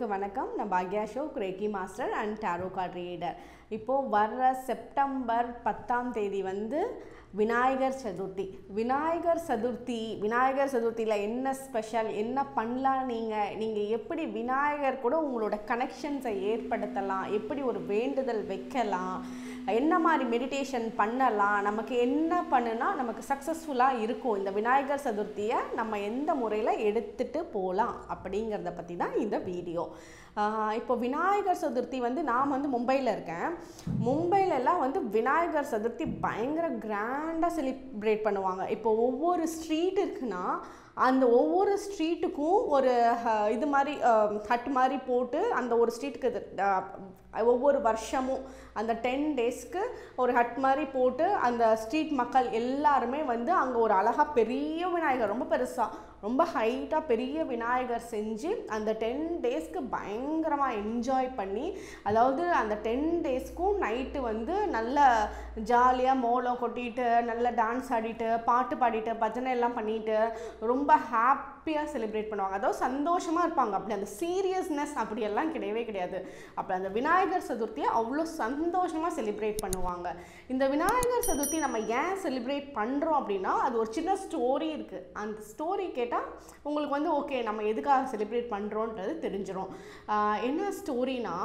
அனைவருக்கும் வணக்கம் நான் பாக்யா Ashok reiki master and tarot card reader இப்போது வர்ற செப்டம்பர் பத்தாம் தேதி வந்து விநாயகர் சதுர்த்தி விநாயகர் சதுர்த்தி விநாயகர் சதுர்த்தியில் என்ன ஸ்பெஷல் என்ன பண்ணலாம் நீங்கள் நீங்கள் எப்படி விநாயகர் கூட உங்களோட கனெக்ஷன்ஸை ஏற்படுத்தலாம் எப்படி ஒரு வேண்டுதல் வைக்கலாம் என்ன மாதிரி மெடிடேஷன் பண்ணலாம் நமக்கு என்ன பண்ணுனா நமக்கு சக்ஸஸ்ஃபுல்லாக இருக்கும் இந்த விநாயகர் சதுர்த்தியை நம்ம எந்த முறையில் எடுத்துகிட்டு போகலாம் அப்படிங்கிறத பற்றி தான் இந்த வீடியோ ஆஹ் இப்போ விநாயகர் சதுர்த்தி வந்து நான் வந்து மும்பையில் இருக்கேன் மும்பையிலலாம் வந்து விநாயகர் சதுர்த்தி பயங்கர கிராண்டாக செலிப்ரேட் பண்ணுவாங்க இப்போ ஒவ்வொரு ஸ்ட்ரீட் இருக்குன்னா அந்த ஒவ்வொரு ஸ்ட்ரீட்டுக்கும் ஒரு அஹ், இது மாதிரி ஹட் மாதிரி போட்டு அந்த ஒரு ஸ்ட்ரீட்டுக்கு இது, அஹ், ஒவ்வொரு வருஷமும் அந்த டென் டேஸ்க்கு ஒரு ஹட் மாதிரி போட்டு அந்த ஸ்ட்ரீட் மக்கள் எல்லாருமே வந்து அங்கே ஒரு அழகாக பெரிய விநாயகர் ரொம்ப பெருசாக ரொம்ப ஹைட்டாக பெரிய விநாயகர் செஞ்சு அந்த டென் டேஸ்க்கு பயங்கரமாக என்ஜாய் பண்ணி அதாவது அந்த டென் டேஸ்க்கும் நைட்டு வந்து நல்ல ஜாலியாக மோளம் கொட்டிட்டு நல்ல டான்ஸ் ஆடிட்டு பாட்டு பாடிட்டு பஜனை எல்லாம் பண்ணிட்டு ரொம்ப ஹாப்பியாக செலிப்ரேட் பண்ணுவாங்க அதாவது சந்தோஷமாக இருப்பாங்க அப்படி அந்த சீரியஸ்னஸ் அப்படியெல்லாம் கிடையவே கிடையாது அப்படி அந்த விநாயகர் சதுர்த்தியை அவ்வளோ சந்தோஷமாக செலிப்ரேட் பண்ணுவாங்க இந்த விநாயகர் சதுர்த்தி நம்ம ஏன் செலிப்ரேட் பண்ணுறோம் அப்படின்னா அது ஒரு சின்ன ஸ்டோரி இருக்குது அந்த ஸ்டோரி கேட்டால் உங்களுக்கு வந்து ஓகே நம்ம எதுக்காக செலிப்ரேட் பண்ணுறோன்றது தெரிஞ்சிடும் ஆஹ் என்ன ஸ்டோரினா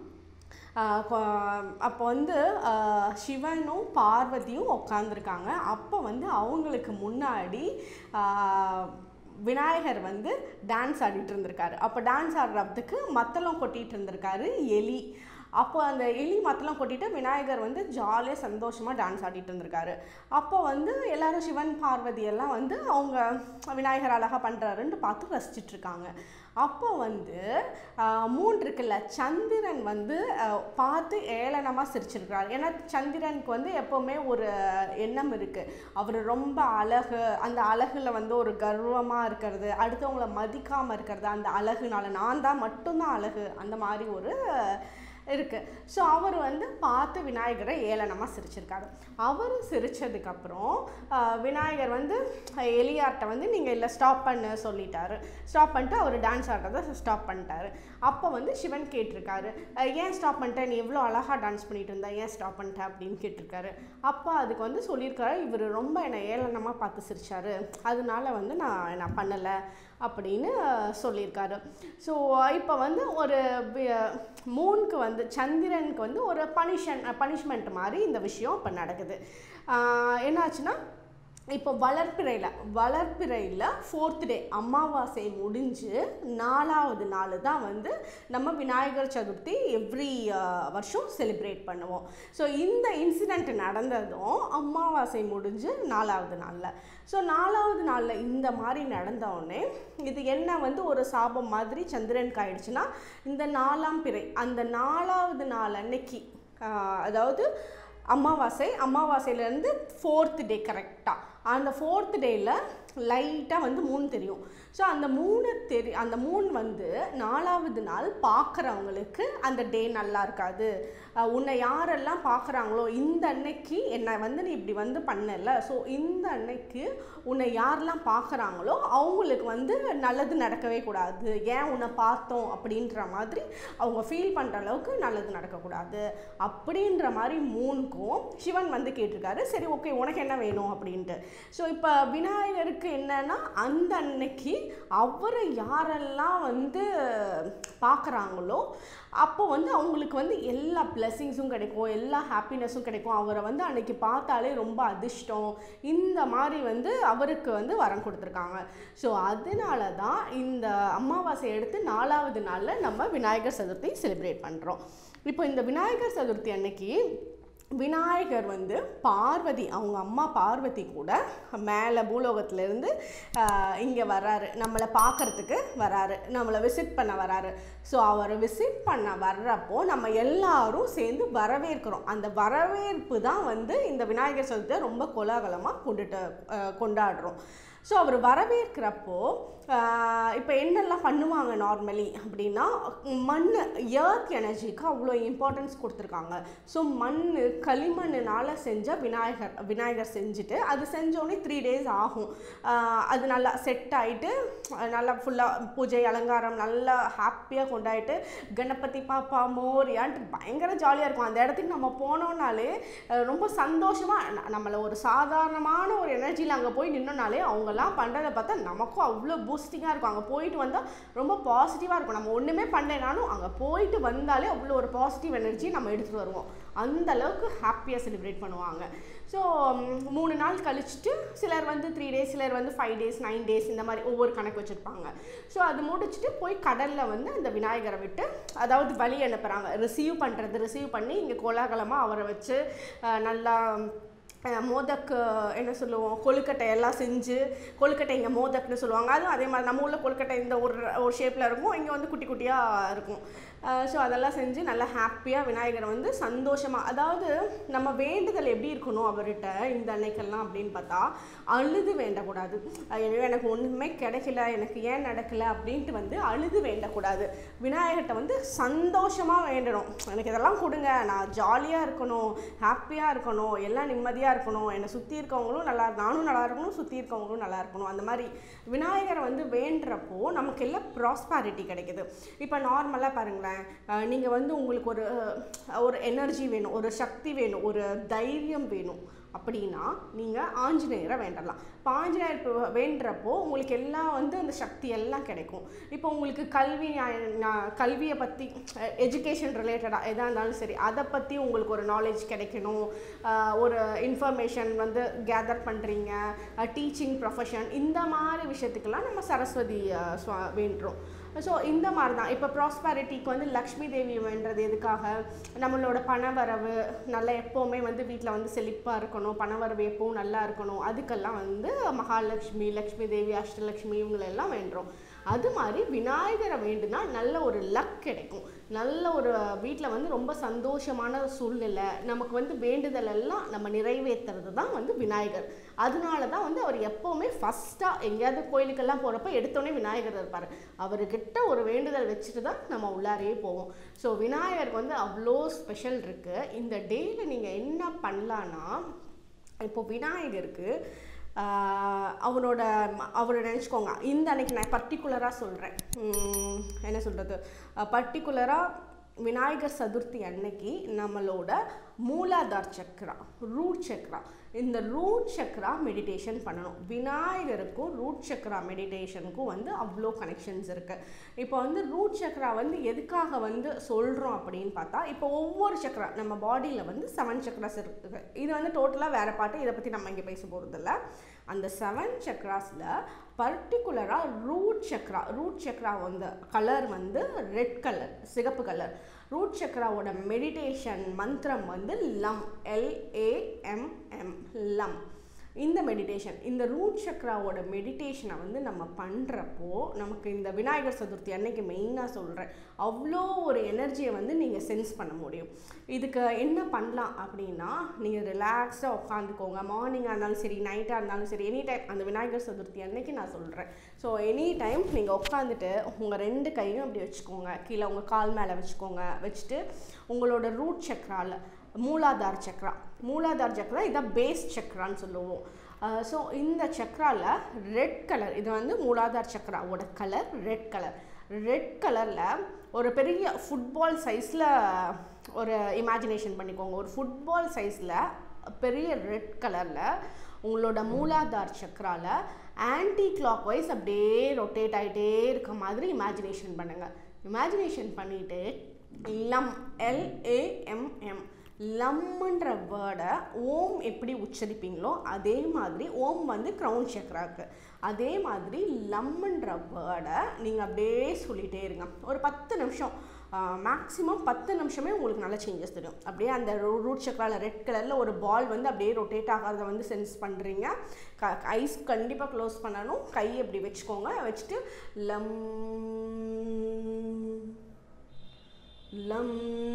அப்போ வந்து ஆஹ் சிவனும் பார்வதியும் உட்காந்துருக்காங்க அப்போ வந்து அவங்களுக்கு முன்னாடி ஆஹ் விநாயகர் வந்து டான்ஸ் ஆடிட்டு இருந்திருக்காரு அப்போ டான்ஸ் ஆடுறதுக்கு மத்தளம் கொட்டிட்டு இருந்திருக்காரு எலி அப்போ அந்த எலி மத்தளம் கொட்டிட்டு விநாயகர் வந்து ஜாலியாக சந்தோஷமாக டான்ஸ் ஆடிட்டு இருந்திருக்காரு அப்போ வந்து எல்லாரும் சிவன் பார்வதி எல்லாம் வந்து அவங்க விநாயகர் அழகாக பண்ணுறாருன்னு பார்த்து ரசிச்சிட்டு இருக்காங்க அப்போ வந்து ஆஹ், மூன் இருக்குல்ல சந்திரன் வந்து ஆஹ், பார்த்து ஏளனமாக சிரிச்சிருக்கிறார் ஏன்னா சந்திரனுக்கு வந்து எப்போவுமே ஒரு எண்ணம் இருக்குது அவர் ரொம்ப அழகு அந்த அழகுல வந்து ஒரு கர்வமாக இருக்கிறது அடுத்தவங்கள மதிக்காமல் இருக்கிறது அந்த அழகுனால நான் தான் மட்டும்தான் அழகு அந்த மாதிரி ஒரு இருக்குது ஸோ அவர் வந்து பார்த்து விநாயகரை ஏளனமாக சிரிச்சிருக்காரு அவர் சிரித்ததுக்கப்புறம் விநாயகர் வந்து எலியார்ட்ட வந்து நீங்கள் இல்லை ஸ்டாப் பண்ண சொல்லிட்டாரு ஸ்டாப் பண்ணிட்டு அவர் டான்ஸ் ஆடுறத ஸ்டாப் பண்ணிட்டாரு அப்போ வந்து சிவன் கேட்டிருக்காரு அஹ், ஏன் ஸ்டாப் பண்ணிட்ட நீ எவ்வளோ அழகாக டான்ஸ் பண்ணிட்டு இருந்தா ஏன் ஸ்டாப் பண்ணிட்ட அப்படின்னு கேட்டிருக்காரு அப்போ அதுக்கு வந்து சொல்லியிருக்காரு இவர் ரொம்ப என்னை ஏளனமாக பார்த்து சிரிச்சாரு அதனால வந்து நான் நான் பண்ணலை அப்படின்னு சொல்லியிருக்காரு ஸோ இப்போ வந்து ஒரு மூனுக்கு வந்து சந்திரனுக்கு வந்து ஒரு பனிஷன் பனிஷ்மெண்ட் மாதிரி இந்த விஷயம் இப்போ நடக்குது ஆஹ் என்னாச்சுன்னா இப்போ வளர்ப்பிறையில் வளர்ப்பிறையில் ஃபோர்த் டே அமாவாசை முடிஞ்சு நாலாவது நாள் தான் வந்து நம்ம விநாயகர் சதுர்த்தி எவ்ரி வருஷம் செலிப்ரேட் பண்ணுவோம் ஸோ இந்த இன்சிடெண்ட் நடந்ததும் அமாவாசை முடிஞ்சு நாலாவது நாளில் ஸோ நாலாவது நாளில் இந்த மாதிரி நடந்தவுடனே இது என்ன வந்து ஒரு சாபம் மாதிரி சந்திரனுக்கு ஆயிடுச்சுன்னா இந்த நாலாம் பிறை அந்த நாலாவது நாள் அன்னைக்கு ஆஹ், அதாவது அமாவாசை அமாவாசையிலேருந்து ஃபோர்த் டே கரெக்டாக அந்த ஃபோர்த் டேயில் லைட்டாக வந்து மூணு தெரியும் ஸோ அந்த மூணு தெரி அந்த மூணு வந்து நாலாவது நாள் பார்க்குறவங்களுக்கு அந்த டே நல்லா இருக்காது அஹ் உன்னை யாரெல்லாம் பார்க்குறாங்களோ இந்த அன்னைக்கு என்னை வந்து நீ இப்படி வந்து பண்ணல ஸோ இந்த அன்னைக்கு உன்னை யாரெல்லாம் பார்க்குறாங்களோ அவங்களுக்கு வந்து நல்லது நடக்கவே கூடாது ஏன் உன்னை பார்த்தோம் அப்படின்ற மாதிரி அவங்க ஃபீல் பண்ணுற அளவுக்கு நல்லது நடக்கக்கூடாது அப்படின்ற மாதிரி மூணுக்கும் சிவன் வந்து கேட்டிருக்காரு சரி ஓகே உனக்கு என்ன வேணும் அப்படின்ட்டு ஸோ இப்போ விநாயகருக்கு என்னன்னா அந்த அன்னைக்கு அவரை யாரெல்லாம் வந்து பார்க்குறாங்களோ அப்போ வந்து அவங்களுக்கு வந்து எல்லா பிளெஸ்ஸிங்ஸும் கிடைக்கும் எல்லா ஹாப்பினஸும் கிடைக்கும் அவரை வந்து அன்னைக்கு பார்த்தாலே ரொம்ப அதிர்ஷ்டம் இந்த மாதிரி வந்து அவருக்கு வந்து வரம் கொடுத்துருக்காங்க ஸோ அதனால தான் இந்த அமாவாசை எடுத்து நாலாவது நாளில் நம்ம விநாயகர் சதுர்த்தி செலிப்ரேட் பண்ணுறோம் இப்போ இந்த விநாயகர் சதுர்த்தி அன்னைக்கு விநாயகர் வந்து பார்வதி அவங்க அம்மா பார்வதி கூட மேலே பூலோகத்திலேருந்து இங்கே வராரு நம்மளை பார்க்கறதுக்கு வராரு நம்மளை விசிட் பண்ண வராரு ஸோ அவரை விசிட் பண்ண வர்றப்போ நம்ம எல்லாரும் சேர்ந்து வரவேற்கிறோம் அந்த வரவேற்பு தான் வந்து இந்த விநாயகர் சதுர்த்தியை ரொம்ப கோலாகலமாக கொண்டுட்டு அஹ், கொண்டாடுறோம் ஸோ அவர் வரவேற்கிறப்போ இப்போ என்னெல்லாம் பண்ணுவாங்க நார்மலி அப்படின்னா மண் எர்த் எனர்ஜிக்கு அவ்வளோ இம்பார்ட்டன்ஸ் கொடுத்துருக்காங்க ஸோ மண் களிமண்ணுனால செஞ்ச விநாயகர் விநாயகர் செஞ்சுட்டு அது செஞ்சோடனே த்ரீ டேஸ் ஆகும் ஆஹ் அது நல்லா செட் ஆகிட்டு நல்லா ஃபுல்லாக பூஜை அலங்காரம் நல்லா ஹாப்பியாக கொண்டாடிட்டு கணபதி பாப்பா மோரியான்ட்டு பயங்கர ஜாலியாக இருக்கும் அந்த இடத்துக்கு நம்ம போனோம்னாலே அஹ் ரொம்ப சந்தோஷமாக நம்மளை ஒரு சாதாரணமான ஒரு எனர்ஜியில் அங்கே போய் நின்னோம்னாலே அவங்கெல்லாம் பண்ணுறத பார்த்தா நமக்கும் அவ்வளோ பூஸ்டிங்காக இருக்கும் அங்கே போயிட்டு வந்தால் ரொம்ப பாசிட்டிவாக இருக்கும் நம்ம ஒன்றுமே பண்ணலைனாலும் அங்கே போயிட்டு வந்தாலே அவ்வளோ ஒரு பாசிட்டிவ் எனர்ஜி நம்ம எடுத்துகிட்டு வருவோம் அந்த அளவுக்கு ஹாப்பியாக செலிப்ரேட் பண்ணுவாங்க ஸோ மூணு நாள் கழிச்சுட்டு சிலர் வந்து த்ரீ டேஸ் சிலர் வந்து ஃபைவ் டேஸ் நைன் டேஸ் இந்த மாதிரி ஒவ்வொரு கணக்கு வச்சுருப்பாங்க ஸோ அது முடிச்சுட்டு போய் கடலில் வந்து அந்த விநாயகரை விட்டு அதாவது வழி அனுப்புகிறாங்க ரிசீவ் பண்ணுறது ரிசீவ் பண்ணி இங்கே கோலாகலமாக அவரை வச்சு அஹ், நல்லா அஹ், மோதக்கு என்ன சொல்லுவோம் கொழுக்கட்டை எல்லாம் செஞ்சு கொழுக்கட்டை இங்கே மோதக்னு சொல்லுவாங்க அதுவும் அதே மாதிரி நம்ம ஊரில் கொழுக்கட்டை இந்த ஒரு ஒரு ஷேப்பில் இருக்கும் இங்கே வந்து குட்டி குட்டியாக இருக்கும் ஸோ அதெல்லாம் செஞ்சு நல்லா ஹாப்பியாக விநாயகரை வந்து சந்தோஷமாக அதாவது நம்ம வேண்டுதல் எப்படி இருக்கணும் அவர்கிட்ட இந்த அன்னைக்கெல்லாம் அப்படின்னு பார்த்தா அழுது வேண்டக்கூடாது ஐயோ எனக்கு ஒன்றுமே கிடைக்கல எனக்கு ஏன் நடக்கல அப்படின்ட்டு வந்து அழுது வேண்டக்கூடாது விநாயகர்கிட்ட வந்து சந்தோஷமாக வேண்டணும் எனக்கு இதெல்லாம் கொடுங்க நான் ஜாலியாக இருக்கணும் ஹாப்பியாக இருக்கணும் எல்லாம் நிம்மதியாக இருக்கணும் என்னை சுற்றி இருக்கவங்களும் நல்லா நானும் நல்லா இருக்கணும் சுற்றி இருக்கவங்களும் நல்லா இருக்கணும் அந்த மாதிரி விநாயகரை வந்து வேண்டுறப்போ நமக்கு எல்லாம் ப்ராஸ்பாரிட்டி கிடைக்குது இப்போ நார்மலாக பாருங்களேன் நீங்கள் வந்து உங்களுக்கு ஒரு அஹ், ஒரு எனர்ஜி வேணும் ஒரு சக்தி வேணும் ஒரு தைரியம் வேணும் அப்படின்னா நீங்கள் ஆஞ்சநேயரை வேண்டலாம் இப்போ ஆஞ்சநேயர் இப்போ வேண்டுறப்போ உங்களுக்கு எல்லாம் வந்து அந்த சக்தி எல்லாம் கிடைக்கும் இப்போ உங்களுக்கு கல்வி ஞா- ஞா- கல்வியை பற்றி எஜுகேஷன் ரிலேட்டடாக எதாக இருந்தாலும் சரி அதை பற்றி உங்களுக்கு ஒரு நாலேஜ் கிடைக்கணும் ஆஹ் ஒரு இன்ஃபர்மேஷன் வந்து கேதர் பண்ணுறீங்க டீச்சிங் ப்ரொஃபஷன் இந்த மாதிரி விஷயத்துக்கெல்லாம் நம்ம சரஸ்வதி ஆஹ் சுவா- வேண்டுறோம் ஸோ இந்த மாதிரி தான் இப்போ ப்ராஸ்பாரிட்டிக்கு வந்து லக்ஷ்மி தேவி வேண்டது எதுக்காக நம்மளோட பணவரவு நல்லா எப்போவுமே வந்து வீட்டில் வந்து செழிப்பாக இருக்கணும் பணவரவு எப்பவும் நல்லா இருக்கணும் அதுக்கெல்லாம் வந்து மகாலட்சுமி லக்ஷ்மி தேவி அஷ்டலக்ஷ்மி இவங்களெல்லாம் வேண்டுறோம் அது மாதிரி விநாயகரை வேண்டுனா நல்ல ஒரு லக் கிடைக்கும் நல்ல ஒரு வீட்டில் வந்து ரொம்ப சந்தோஷமான சூழ்நிலை நமக்கு வந்து வேண்டுதல் எல்லாம் நம்ம நிறைவேற்றுறது தான் வந்து விநாயகர் அதனால தான் வந்து அவர் எப்போவுமே ஃபஸ்ட்டாக எங்கேயாவது கோயிலுக்கெல்லாம் போகிறப்ப எடுத்தோடனே விநாயகர் இருப்பார் அவர்கிட்ட ஒரு வேண்டுதல் வச்சுட்டு தான் நம்ம உள்ளாரையே போவோம் ஸோ விநாயகருக்கு வந்து அவ்வளோ ஸ்பெஷல் இருக்குது இந்த டேயில் நீங்கள் என்ன பண்ணலான்னா இப்போ விநாயகருக்கு ஆஹ் அவனோட ம- அவரை நினச்சிக்கோங்க இந்த அன்னைக்கு நான் பர்டிகுலராக சொல்கிறேன் என்ன சொல்கிறது பர்டிகுலராக விநாயகர் சதுர்த்தி அன்னைக்கு நம்மளோட மூலாதார் சக்ரா ரூட் சக்ரா இந்த ரூட் சக்ரா மெடிடேஷன் பண்ணணும் விநாயகருக்கும் ரூட் சக்ரா மெடிடேஷனுக்கும் வந்து அவ்வளோ கனெக்ஷன்ஸ் இருக்குது இப்போ வந்து ரூட் சக்ரா வந்து எதுக்காக வந்து சொல்கிறோம் அப்படின்னு பார்த்தா இப்போ ஒவ்வொரு சக்ரா நம்ம பாடியில் வந்து செவன் சக்ராஸ் இருக்குது இது வந்து டோட்டலாக வேறு பாட்டு இதை பற்றி நம்ம இங்கே பேச போகிறதில்ல அந்த செவன் சக்ராஸில் பர்டிகுலராக ரூட் சக்ரா ரூட் சக்ரா வந்து கலர் வந்து ரெட் கலர் சிகப்பு கலர் ரூட் சக்ராவோட மெடிடேஷன் மந்திரம் வந்து லம் எல்ஏஎம்எம் லம் இந்த மெடிடேஷன் இந்த ரூட் சக்ராவோட மெடிடேஷனை வந்து நம்ம பண்ணுறப்போ நமக்கு இந்த விநாயகர் சதுர்த்தி அன்னைக்கு மெயினாக சொல்கிறேன் அவ்வளோ ஒரு எனர்ஜியை வந்து நீங்கள் சென்ஸ் பண்ண முடியும் இதுக்கு என்ன பண்ணலாம் அப்படின்னா நீங்கள் ரிலாக்ஸாக உட்காந்துக்கோங்க மார்னிங்காக இருந்தாலும் சரி நைட்டாக இருந்தாலும் சரி எனி டைம் அந்த விநாயகர் சதுர்த்தி அன்னைக்கு நான் சொல்கிறேன் ஸோ எனி டைம் நீங்கள் உட்காந்துட்டு உங்கள் ரெண்டு கையும் அப்படி வச்சுக்கோங்க கீழே உங்கள் கால் மேலே வச்சுக்கோங்க வச்சுட்டு உங்களோட ரூட் சக்ரால மூலாதார் சக்ரா மூலாதார் சக்ரா இதான் பேஸ் சக்ரான்னு சொல்லுவோம் ஸோ இந்த சக்ரால ரெட் கலர் இது வந்து மூலாதார் சக்ராவோட கலர் ரெட் கலர் ரெட் கலரில் ஒரு பெரிய ஃபுட்பால் சைஸில் ஒரு இமேஜினேஷன் பண்ணிக்கோங்க ஒரு ஃபுட்பால் சைஸில் பெரிய ரெட் கலரில் உங்களோட மூலாதார் சக்ரால ஆன்டி கிளாக் வைஸ் அப்படியே ரொட்டேட் ஆகிட்டே இருக்க மாதிரி இமேஜினேஷன் பண்ணுங்கள் இமேஜினேஷன் பண்ணிவிட்டு லம் எல்ஏஎம்எம் லம்ன்ற வேர்டை ஓம் எப்படி உச்சரிப்பீங்களோ அதே மாதிரி ஓம் வந்து க்ரௌன் சக்கராக்கு அதே மாதிரி லம்ன்ற வேர்டை நீங்கள் அப்படியே சொல்லிகிட்டே இருங்க ஒரு பத்து நிமிஷம் மேக்ஸிமம் பத்து நிமிஷமே உங்களுக்கு நல்ல சேஞ்சஸ் தெரியும் அப்படியே அந்த ரூட் சக்கராவில் ரெட் கலரில் ஒரு பால் வந்து அப்படியே ரொட்டேட் ஆகாத வந்து சென்ஸ் பண்ணுறீங்க க ஐஸ் கண்டிப்பாக க்ளோஸ் பண்ணணும் கை அப்படி வச்சுக்கோங்க வச்சுட்டு லம் லம்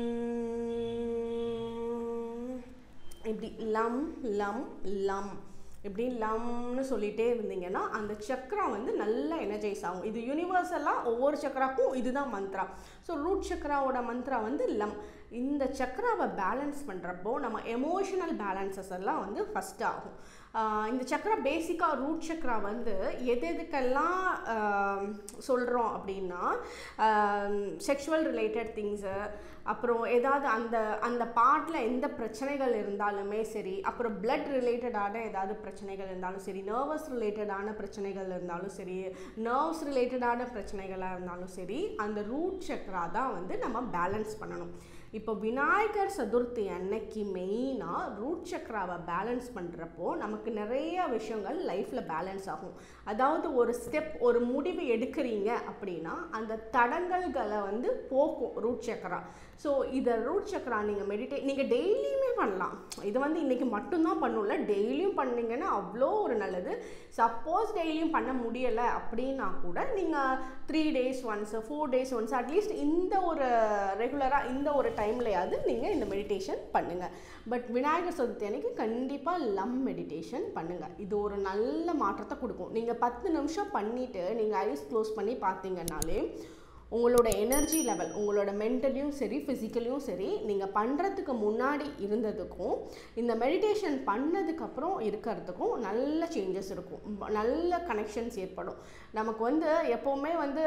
இப்படி லம் லம் லம் இப்படி லம்னு சொல்லிட்டே இருந்தீங்கன்னா அந்த சக்கரா வந்து நல்லா எனர்ஜைஸ் ஆகும் இது யூனிவர்சலாக ஒவ்வொரு சக்கராக்கும் இதுதான் மந்த்ரா ஸோ ரூட் சக்கராவோட மந்த்ரா வந்து லம் இந்த சக்கராவை பேலன்ஸ் பண்ணுறப்போ நம்ம எமோஷனல் பேலன்சஸ் எல்லாம் வந்து ஃபஸ்ட் ஆகும் ஆஹ் இந்த சக்கரா பேசிக்காக ரூட் சக்கரா வந்து எது எதுக்கெல்லாம் சொல்கிறோம் அப்படின்னா செக்ஷுவல் ரிலேட்டட் திங்ஸு அப்புறம் ஏதாவது அந்த அந்த பார்ட்டில் எந்த பிரச்சனைகள் இருந்தாலுமே சரி அப்புறம் பிளட் ரிலேட்டடான ஏதாவது பிரச்சனைகள் இருந்தாலும் சரி நர்வஸ் ரிலேட்டடான பிரச்சனைகள் இருந்தாலும் சரி நர்வ்ஸ் ரிலேட்டடான பிரச்சனைகளாக இருந்தாலும் சரி அந்த ரூட் சக்கரா தான் வந்து நம்ம பேலன்ஸ் பண்ணணும் இப்போ விநாயகர் சதுர்த்தி அன்னைக்கு மெயினாக ரூட் சக்கராவை பேலன்ஸ் பண்ணுறப்போ நமக்கு நிறைய விஷயங்கள் லைஃப்பில் பேலன்ஸ் ஆகும் அதாவது ஒரு ஸ்டெப் ஒரு முடிவு எடுக்கிறீங்க அப்படின்னா அந்த தடங்கல்களை வந்து போக்கும் ரூட் சக்கரா ஸோ இதை ரூட் சக்கரா நீங்கள் மெடிடேட் நீங்கள் டெய்லியுமே பண்ணலாம் இது வந்து இன்றைக்கி மட்டும்தான் பண்ணல டெய்லியும் பண்ணீங்கன்னா அவ்வளோ ஒரு நல்லது சப்போஸ் டெய்லியும் பண்ண முடியலை அப்படின்னா கூட நீங்கள் three days once four days once at least இந்த ஒரு ரெகுலராக இந்த ஒரு டைம்லையாவது நீங்கள் இந்த மெடிடேஷன் பண்ணுங்கள் பட் விநாயகர் சதுர்த்தி அன்னைக்கு கண்டிப்பாக லம் மெடிடேஷன் பண்ணுங்கள் இது ஒரு நல்ல மாற்றத்தை கொடுக்கும் நீங்கள் பத்து நிமிஷம் பண்ணிவிட்டு நீங்கள் ஐஸ் க்ளோஸ் பண்ணி பார்த்தீங்கன்னாலே உங்களோட எனர்ஜி லெவல் உங்களோட மென்டலியும் சரி ஃபிசிக்கலியும் சரி நீங்கள் பண்ணுறதுக்கு முன்னாடி இருந்ததுக்கும் இந்த மெடிடேஷன் பண்ணதுக்கப்புறம் இருக்கிறதுக்கும் நல்ல சேஞ்சஸ் இருக்கும் ப- நல்ல கனெக்ஷன்ஸ் ஏற்படும் நமக்கு வந்து எப்போவுமே வந்து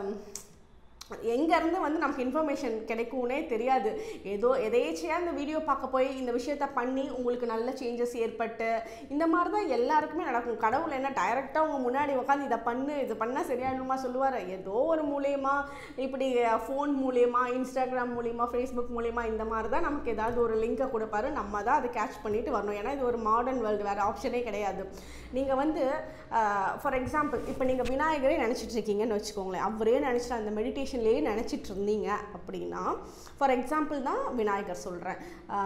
எங்கேருந்து வந்து நமக்கு இன்ஃபர்மேஷன் கிடைக்கும்னே தெரியாது ஏதோ எதேச்சியாக இந்த வீடியோ பார்க்க போய் இந்த விஷயத்த பண்ணி உங்களுக்கு நல்ல சேஞ்சஸ் ஏற்பட்டு இந்த மாதிரி தான் எல்லாருக்குமே நடக்கும் கடவுள் என்ன டைரெக்டாக உங்கள் முன்னாடி உட்காந்து இதை பண்ணு இது பண்ணால் சரியாயிடுமா சொல்லுவார் ஏதோ ஒரு மூலியமா இப்படி ஃபோன் மூலியமா இன்ஸ்டாகிராம் மூலியமா ஃபேஸ்புக் மூலியமா இந்த மாதிரி தான் நமக்கு ஏதாவது ஒரு லிங்கை கொடுப்பாரு நம்ம தான் அதை கேட்ச் பண்ணிட்டு வரணும் ஏன்னா இது ஒரு மாடர்ன் வேர்ல்டு வேறு ஆப்ஷனே கிடையாது நீங்கள் வந்து ஃபார் எக்ஸாம்பிள் இப்போ நீங்கள் விநாயகரே நினச்சிட்டு இருக்கீங்கன்னு வச்சுக்கோங்களேன் அவரே நினச்சிட்டு அந்த மெடிடேஷன்லேயே நினச்சிட்டு இருந்தீங்க அப்படின்னா ஃபார் எக்ஸாம்பிள் தான் விநாயகர் சொல்கிறேன்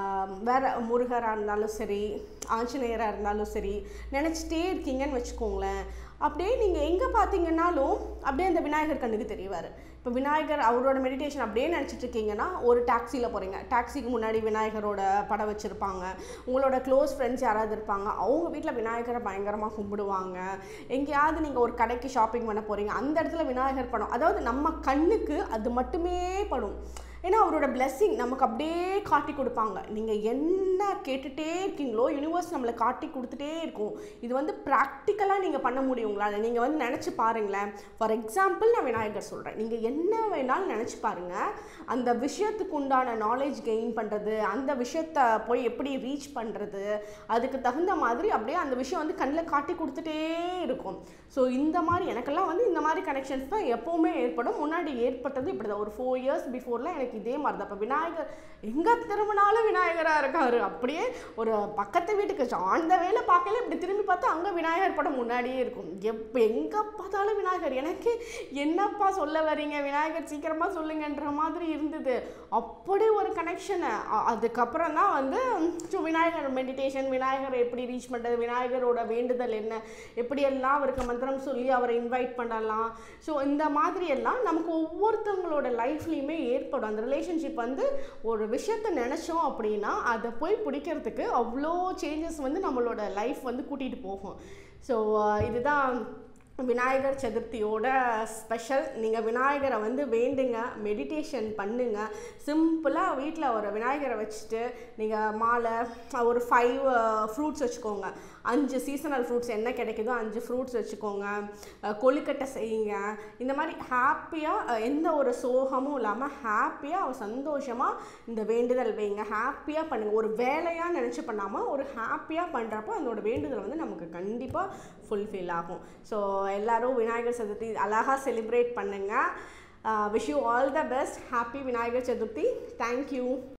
வேறு முருகராக இருந்தாலும் சரி ஆஞ்சநேயராக இருந்தாலும் சரி நினச்சிட்டே இருக்கீங்கன்னு வச்சுக்கோங்களேன் அப்படியே நீங்கள் எங்கே பார்த்தீங்கன்னாலும் அப்படியே அந்த விநாயகர் கண்ணுக்கு தெரியவார் இப்போ விநாயகர் அவரோட மெடிடேஷன் அப்படியே நினச்சிட்டு இருக்கீங்கன்னா ஒரு டாக்ஸியில் போகிறீங்க டாக்ஸிக்கு முன்னாடி விநாயகரோட படம் வச்சுருப்பாங்க உங்களோட க்ளோஸ் ஃப்ரெண்ட்ஸ் யாராவது இருப்பாங்க அவங்க வீட்டில் விநாயகரை பயங்கரமாக கும்பிடுவாங்க எங்கேயாவது நீங்கள் ஒரு கடைக்கு ஷாப்பிங் பண்ண போகிறீங்க அந்த இடத்துல விநாயகர் படம் அதாவது நம்ம கண்ணுக்கு அது மட்டுமே படும் ஏன்னா அவரோட blessing நமக்கு அப்படியே காட்டி கொடுப்பாங்க நீங்கள் என்ன கேட்டுட்டே இருக்கீங்களோ யூனிவர்ஸ் நம்மளை காட்டி கொடுத்துட்டே இருக்கும் இது வந்து ப்ராக்டிக்கலாக நீங்கள் பண்ண முடியும் உங்களால் நீங்கள் வந்து நினச்சி பாருங்களேன் ஃபார் எக்ஸாம்பிள் நான் விநாயகர் சொல்கிறேன் நீங்கள் என்ன வேணாலும் நினச்சி பாருங்கள் அந்த விஷயத்துக்கு உண்டான நாலேஜ் கெயின் பண்ணுறது அந்த விஷயத்த போய் எப்படி ரீச் பண்ணுறது அதுக்கு தகுந்த மாதிரி அப்படியே அந்த விஷயம் வந்து கண்ணில் காட்டி கொடுத்துட்டே இருக்கும் ஸோ இந்த மாதிரி எனக்கெல்லாம் வந்து இந்த மாதிரி கனெக்ஷன்ஸ் தான் எப்போவுமே ஏற்படும் முன்னாடி ஏற்பட்டது இப்படி தான் ஒரு ஃபோர் இயர்ஸ் பிஃபோர்லாம் எனக்கு இதே மாதிரி தான் இப்போ விநாயகர் எங்கே திரும்பினாலும் விநாயகராக இருக்காரு அப்படியே ஒரு பக்கத்து வீட்டுக்கு அந்த வேலை பார்க்கல இப்படி திரும்பி பார்த்தா அங்கே விநாயகர் படம் முன்னாடியே இருக்கும் எப்போ எங்கே பார்த்தாலும் விநாயகர் எனக்கு என்னப்பா சொல்ல வரீங்க விநாயகர் சீக்கிரமாக சொல்லுங்கன்ற மாதிரி இருந்தது அப்படி ஒரு கனெக்ஷனு அதுக்கப்புறம் தான் வந்து ஸோ விநாயகர் மெடிடேஷன் விநாயகரை எப்படி ரீச் பண்ணுறது விநாயகரோட வேண்டுதல் என்ன எப்படியெல்லாம் அவருக்கு மந்திரம் சொல்லி அவரை இன்வைட் பண்ணலாம் ஸோ இந்த மாதிரி எல்லாம் நமக்கு ஒவ்வொருத்தவங்களோட லைஃப்லேயுமே ஏற்படும் அந்த ரிலேஷன்ஷிப் வந்து ஒரு விஷயத்தை நினச்சோம் அப்படின்னா அதை போய் பிடிக்கிறதுக்கு அவ்வளோ சேஞ்சஸ் வந்து நம்மளோட லைஃப் வந்து கூட்டிகிட்டு போகும் ஸோ இதுதான் விநாயகர் சதுர்த்தியோட ஸ்பெஷல் நீங்கள் விநாயகரை வந்து வேண்டுங்க மெடிடேஷன் பண்ணுங்க சிம்பிளாக வீட்டில் ஒரு விநாயகரை வச்சுட்டு நீங்கள் மாலை ஒரு ஃபைவ் ஃப்ரூட்ஸ் வச்சுக்கோங்க அஞ்சு சீசனல் ஃப்ரூட்ஸ் என்ன கிடைக்குதோ அஞ்சு ஃப்ரூட்ஸ் வச்சுக்கோங்க அஹ் கொழுக்கட்டை செய்யுங்க இந்த மாதிரி ஹாப்பியாக எந்த ஒரு சோகமும் இல்லாமல் ஹாப்பியாக சந்தோஷமாக இந்த வேண்டுதல் வைங்க ஹாப்பியாக பண்ணுங்கள் ஒரு வேலையாக நினச்சி பண்ணாமல் ஒரு ஹாப்பியாக பண்ணுறப்போ அதோட வேண்டுதல் வந்து நமக்கு கண்டிப்பாக ஃபுல்ஃபில் ஆகும் ஸோ எல்லாரும் விநாயகர் சதுர்த்தி அழகாக செலிப்ரேட் பண்ணுங்கள் wish you all the best happy Vinayagar Chaturthi thank you